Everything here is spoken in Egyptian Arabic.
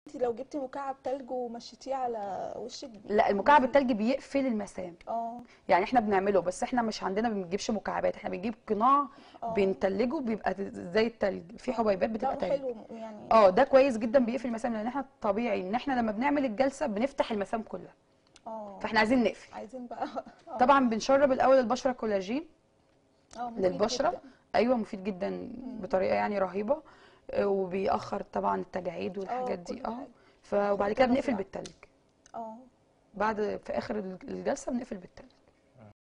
انت لو جبتي مكعب تلج ومشيتيه على وشك لا المكعب التلج بيقفل المسام اه يعني احنا بنعمله بس احنا مش عندنا ما بنجيبش مكعبات احنا بنجيب قناع اه بنتلجه بيبقى زي التلج في حبيبات ده بتبقى تلج حلو يعني اه ده كويس جدا بيقفل المسام لان احنا طبيعي ان احنا لما بنعمل الجلسه بنفتح المسام كلها اه فاحنا عايزين نقفل عايزين بقى اه طبعا بنشرب الاول البشره كولاجين اه مفيد للبشره جدا. ايوه مفيد جدا مم. بطريقه يعني رهيبه آه، وبيأخر طبعا التجاعيد والحاجات كل دي اه حاجة. ف- وبعد كده خطوة بنقفل نافعة. بالتلج اه بعد في اخر الجلسه بنقفل بالتلج